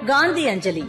காந்தி அஞ்சலி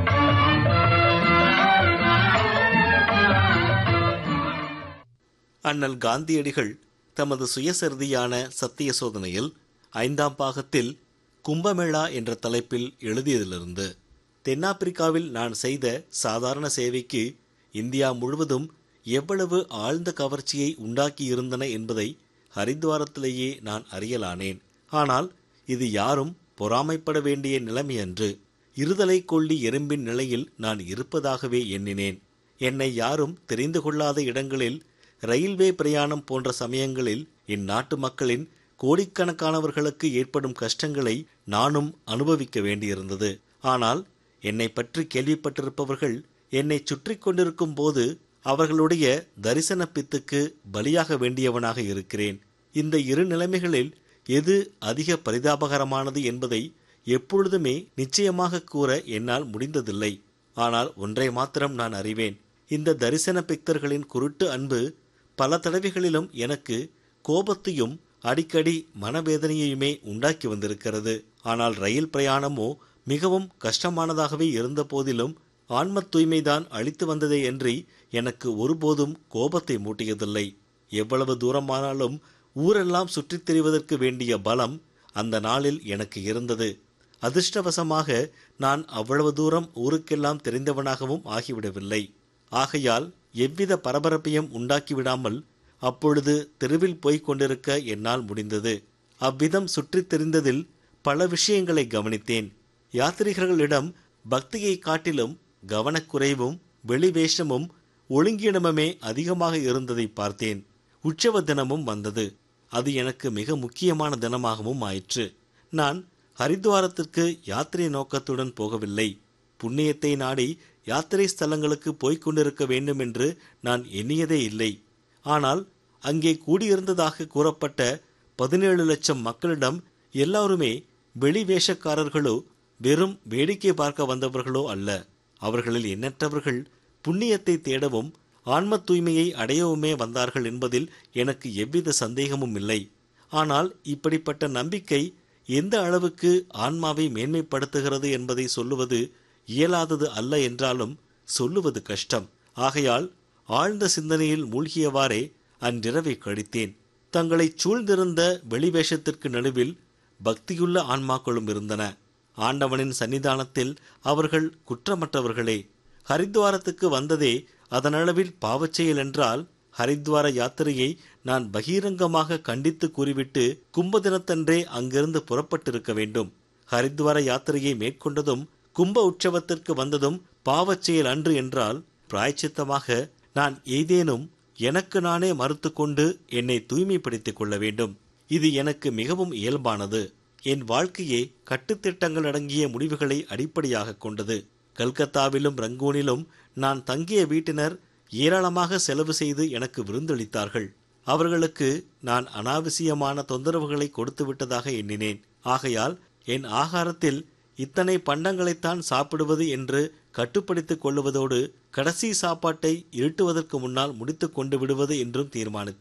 அண்ணல் காந்தியடிகள் தமது சுயசரிதியான சத்திய சோதனையில் ஐந்தாம் பாகத்தில் கும்பமேளா என்ற தலைப்பில் எழுதியதிலிருந்து தென்னாப்பிரிக்காவில் நான் செய்த சாதாரண சேவைக்கு இந்தியா முழுவதும் எவ்வளவு ஆழ்ந்த கவர்ச்சியை உண்டாக்கியிருந்தன என்பதை ஹரித்வாரத்திலேயே நான் அறியலானேன் ஆனால் இது யாரும் பொறாமைப்பட வேண்டிய நிலைமையன்று இருதலை கொள்ளி எறும்பின் நிலையில் நான் இருப்பதாகவே எண்ணினேன் என்னை யாரும் தெரிந்து கொள்ளாத இடங்களில் ரயில்வே பிரயாணம் போன்ற சமயங்களில் இந்நாட்டு மக்களின் கோடிக்கணக்கானவர்களுக்கு ஏற்படும் கஷ்டங்களை நானும் அனுபவிக்க வேண்டியிருந்தது ஆனால் என்னை பற்றி கேள்விப்பட்டிருப்பவர்கள் என்னை சுற்றி கொண்டிருக்கும் போது அவர்களுடைய தரிசன பித்துக்கு பலியாக வேண்டியவனாக இருக்கிறேன் இந்த இரு நிலைமைகளில் எது அதிக பரிதாபகரமானது என்பதை எப்பொழுதுமே நிச்சயமாக கூற என்னால் முடிந்ததில்லை ஆனால் ஒன்றை மாத்திரம் நான் அறிவேன் இந்த தரிசன பிக்தர்களின் குருட்டு அன்பு பல தடவைகளிலும் எனக்கு கோபத்தையும் அடிக்கடி மனவேதனையுமே உண்டாக்கி வந்திருக்கிறது ஆனால் ரயில் பிரயாணமோ மிகவும் கஷ்டமானதாகவே இருந்த போதிலும் ஆன்ம தூய்மைதான் அளித்து வந்ததே அன்றி எனக்கு ஒருபோதும் கோபத்தை மூட்டியதில்லை எவ்வளவு தூரமானாலும் ஊரெல்லாம் சுற்றித் திரிவதற்கு வேண்டிய பலம் அந்த நாளில் எனக்கு இருந்தது அதிர்ஷ்டவசமாக நான் அவ்வளவு தூரம் ஊருக்கெல்லாம் தெரிந்தவனாகவும் ஆகிவிடவில்லை ஆகையால் எவ்வித பரபரப்பையும் உண்டாக்கிவிடாமல் அப்பொழுது தெருவில் போய்க் கொண்டிருக்க என்னால் முடிந்தது அவ்விதம் சுற்றித் தெரிந்ததில் பல விஷயங்களை கவனித்தேன் யாத்ரீகர்களிடம் பக்தியை காட்டிலும் கவனக்குறைவும் வெளிவேஷமும் ஒழுங்கீனமுமே அதிகமாக இருந்ததை பார்த்தேன் உற்சவ தினமும் வந்தது அது எனக்கு மிக முக்கியமான தினமாகவும் ஆயிற்று நான் ஹரித்வாரத்திற்கு யாத்திரை நோக்கத்துடன் போகவில்லை புண்ணியத்தை நாடி யாத்திரை ஸ்தலங்களுக்கு போய்க் கொண்டிருக்க வேண்டும் என்று நான் எண்ணியதே இல்லை ஆனால் அங்கே கூடியிருந்ததாக கூறப்பட்ட பதினேழு லட்சம் மக்களிடம் எல்லாருமே வெளி வேஷக்காரர்களோ வெறும் வேடிக்கை பார்க்க வந்தவர்களோ அல்ல அவர்களில் எண்ணற்றவர்கள் புண்ணியத்தை தேடவும் ஆன்ம தூய்மையை அடையவுமே வந்தார்கள் என்பதில் எனக்கு எவ்வித சந்தேகமும் இல்லை ஆனால் இப்படிப்பட்ட நம்பிக்கை எந்த அளவுக்கு ஆன்மாவை மேன்மைப்படுத்துகிறது என்பதை சொல்லுவது இயலாதது அல்ல என்றாலும் சொல்லுவது கஷ்டம் ஆகையால் ஆழ்ந்த சிந்தனையில் மூழ்கியவாறே அன்றிரவை கழித்தேன் தங்களைச் சூழ்ந்திருந்த வெளிவேஷத்திற்கு நடுவில் பக்தியுள்ள ஆன்மாக்களும் இருந்தன ஆண்டவனின் சன்னிதானத்தில் அவர்கள் குற்றமற்றவர்களே ஹரித்வாரத்துக்கு வந்ததே அதனளவில் பாவச்செயல் என்றால் ஹரித்வார யாத்திரையை நான் பகிரங்கமாக கண்டித்து கூறிவிட்டு கும்ப தினத்தன்றே அங்கிருந்து புறப்பட்டிருக்க வேண்டும் ஹரித்வார யாத்திரையை மேற்கொண்டதும் கும்ப உற்சவத்திற்கு வந்ததும் பாவச்செயல் அன்று என்றால் பிராய்ச்சித்தமாக நான் ஏதேனும் எனக்கு நானே மறுத்து கொண்டு என்னை தூய்மைப்படுத்திக் கொள்ள வேண்டும் இது எனக்கு மிகவும் இயல்பானது என் வாழ்க்கையே கட்டுத்திட்டங்கள் அடங்கிய முடிவுகளை அடிப்படையாக கொண்டது கல்கத்தாவிலும் ரங்கூனிலும் நான் தங்கிய வீட்டினர் ஏராளமாக செலவு செய்து எனக்கு விருந்தளித்தார்கள் அவர்களுக்கு நான் அனாவசியமான தொந்தரவுகளை கொடுத்து விட்டதாக எண்ணினேன் ஆகையால் என் ஆகாரத்தில் இத்தனை பண்டங்களைத்தான் சாப்பிடுவது என்று கட்டுப்படுத்திக் கொள்ளுவதோடு கடைசி சாப்பாட்டை இருட்டுவதற்கு முன்னால் முடித்துக் கொண்டு விடுவது என்றும் தீர்மானித்தேன்